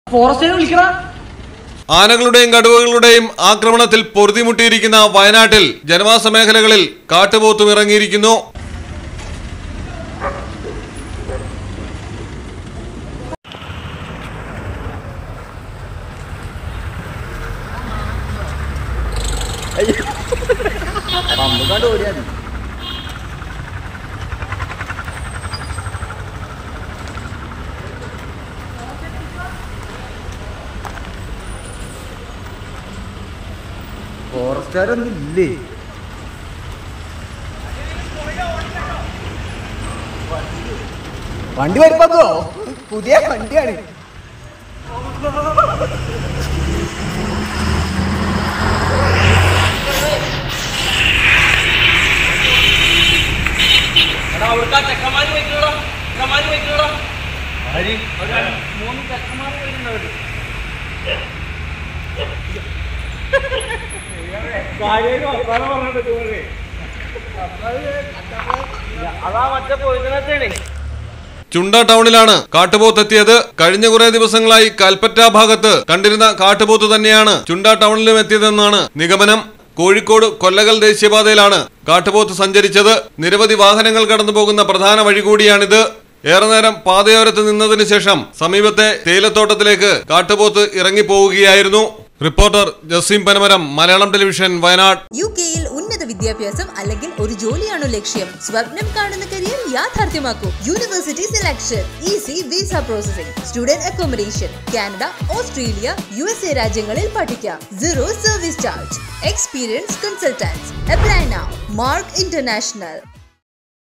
ഫോറസ്റ്റിനെ വിളിക്കണ ആനകളുടെയും കടുവകളുടെയും ആക്രമണത്തിൽ പൊറുതിമുട്ടിയിരിക്കുന്ന വയനാട്ടിൽ ജനവാസ മേഖലകളിൽ കാട്ടുപോത്തും ഇറങ്ങിയിരിക്കുന്നു പമ്പുകാണ്ട് ഓടിയാ മതി ഫോറസ്റ്റുകാരൊന്നും ഇല്ലേ വണ്ടി വരുമ്പോ പുതിയ വണ്ടിയാണ് ചുണ്ട ടൗണിലാണ് കാട്ടുപോത്ത് എത്തിയത് കഴിഞ്ഞ കുറെ ദിവസങ്ങളായി കൽപ്പറ്റ ഭാഗത്ത് കണ്ടിരുന്ന കാട്ടുപോത്ത് തന്നെയാണ് ചുണ്ട ടൗണിലും എത്തിയതെന്നാണ് നിഗമനം കോഴിക്കോട് കൊല്ലകൽ ദേശീയപാതയിലാണ് കാട്ടുപോത്ത് സഞ്ചരിച്ചത് നിരവധി വാഹനങ്ങൾ കടന്നു പോകുന്ന പ്രധാന വഴി കൂടിയാണിത് ഏറെ നേരം പാതയോരത്ത് നിന്നതിന് ശേഷം സമീപത്തെ തേയിലത്തോട്ടത്തിലേക്ക് കാട്ടുപോത്ത് ഇറങ്ങിപ്പോവുകയായിരുന്നു reporter Jaseem Panamaram Malayalam television Wayanad U കെയിൽ ഉന്നത വിദ്യാഭ്യാസം അല്ലെങ്കിൽ ഒരു ജോലിയാണോ ലക്ഷ്യം സ്വപ്നം കാണുന്ന കരിയർ യാഥാർത്ഥ്യമാക്കൂ university selection easy visa processing student accommodation Canada Australia U S A രാജ്യങ്ങളിൽ പഠിക്കാം zero service charge experience consultants apply now Mark international